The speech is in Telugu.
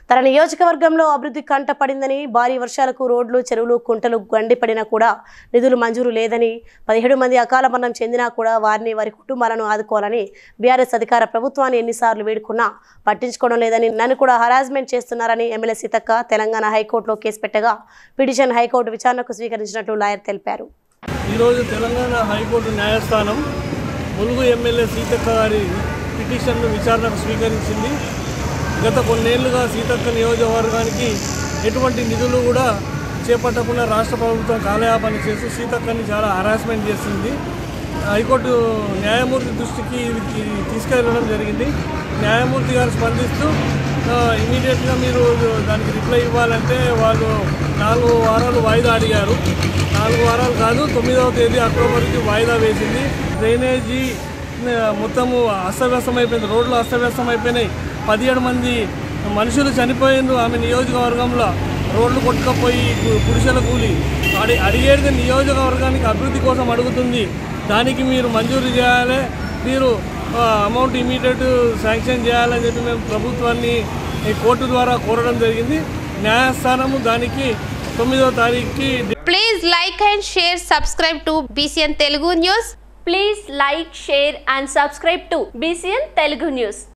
తన నియోజకవర్గంలో అభివృద్ధి కంట పడిందని భారీ వర్షాలకు రోడ్లు చెరువులు కుంటలు గండిపడినా కూడా నిధులు మంజూరు లేదని పదిహేడు మంది అకాల మరణం చెందినా కూడా వారిని వారి కుటుంబాలను ఆదుకోవాలని బీఆర్ఎస్ అధికార ప్రభుత్వాన్ని ఎన్నిసార్లు వేడుకున్నా పట్టించుకోవడం లేదని నన్ను కూడా హరాస్మెంట్ చేస్తున్నారని ఎమ్మెల్యే సీతక్క తెలంగాణ హైకోర్టులో కేసు పెట్టగా పిటిషన్ హైకోర్టు విచారణకు స్వీకరించినట్లు లాయర్ తెలిపారు ఈరోజు తెలంగాణ హైకోర్టు న్యాయస్థానం ములుగు ఎమ్మెల్యే సీతక్క గారి పిటిషన్ను విచారణకు స్వీకరించింది గత కొన్నేళ్లుగా సీతక్క నియోజకవర్గానికి ఎటువంటి నిధులు కూడా చేపట్టకుండా రాష్ట్ర ప్రభుత్వం కాలయాపన చేస్తూ సీతక్కని చాలా హరాస్మెంట్ చేసింది హైకోర్టు న్యాయమూర్తి దృష్టికి ఇది ఇది తీసుకెళ్ళడం జరిగింది న్యాయమూర్తి గారు స్పందిస్తూ ఇమీడియట్గా మీరు దానికి రిప్లై ఇవ్వాలంటే వాళ్ళు నాలుగు వారాలు వాయిదా అడిగారు నాలుగు వారాలు కాదు తొమ్మిదవ తేదీ అక్టోబర్కి వాయిదా వేసింది డ్రైనేజీ ఆ, మొత్తము అస్తవ్యస్తం అయిపోయింది రోడ్లు అస్తవ్యస్తం అయిపోయినాయి పదిహేడు మంది మనుషులు చనిపోయిండ్రు ఆమె నియోజకవర్గంలో రోడ్లు కొట్టుకపోయి గు- గుడిసెల కూలి అడి అడిగేది నియోజకవర్గానికి అభివృద్ధి కోసం అడుగుతుంది దానికి మీరు మంజూరు చేయాలి మీరు ఆ, అమౌంట్ ఇమీడియట్ శాంక్షన్ చేయాలని చెప్పి మేము ప్రభుత్వాన్ని ఈ కోర్టు ద్వారా కోరడం జరిగింది న్యాయస్థానము దానికి తొమ్మిదో తారీఖుకి Please like and share, subscribe to BCN Telugu News. Please like, share and subscribe to BCN Telugu News.